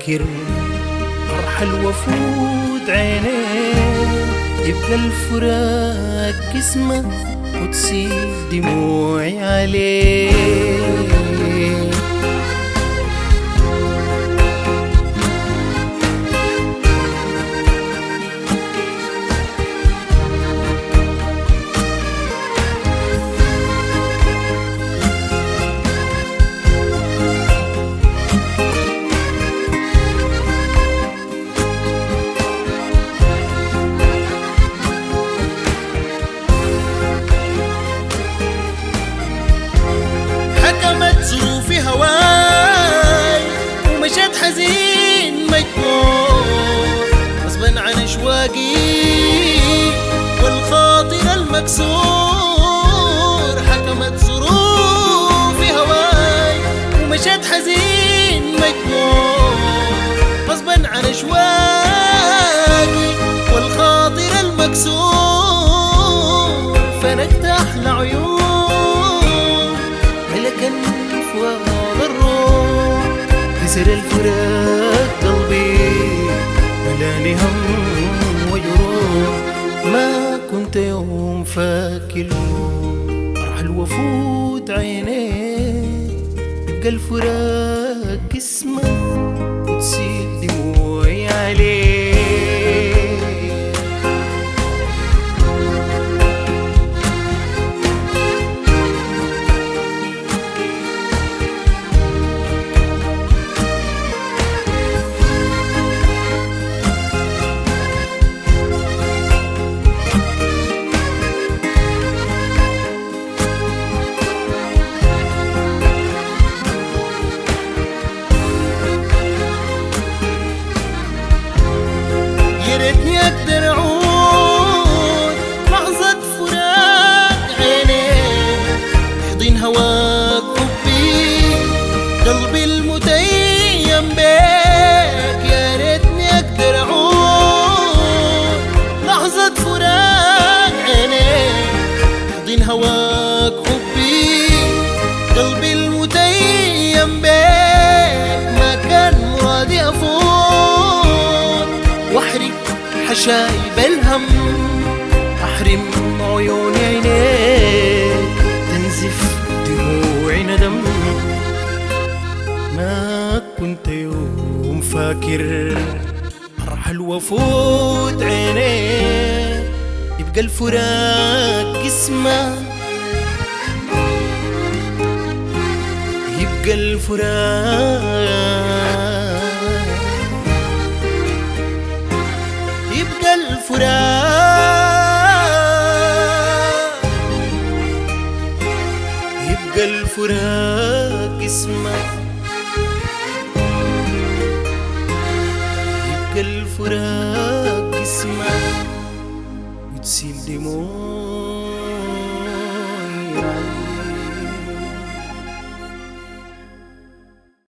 فاكر فرح الوفود عينيه يبقى الفراق اسمه وتسيل دموعي عليه حكمت ظروفي هواي ومشيت حزين مجبور غصبا عن اشواقي والخاطر المكسور حكمت ظروفي هواي ومشيت حزين مجبور غصبا عن اشواقي والخاطر المكسور فنكت احلى عيون ملكا فؤاد الروح كسر الفراق قلبي ملاني هم وجروح ما كنت يوم فاكر فرح الوفود عينيه يبقى الفراق اسمه وتسيل دموعي عليه يا ريتني اقدر اعود لحظة فراق عينيك يحضن هواك حبي قلبي المتيم بيك يا ريتني اقدر اعود لحظة فراق عينيك يحضن هواك حبي قلبي المتيم بيك ما كان مرادي افوت واحرق حشايب الهم احرم عيوني عينيك تنزف دموعي ندم ما كنت يوم فاكر فرح الوفود عينيك يبقى الفراق اسمه يبقى الفراق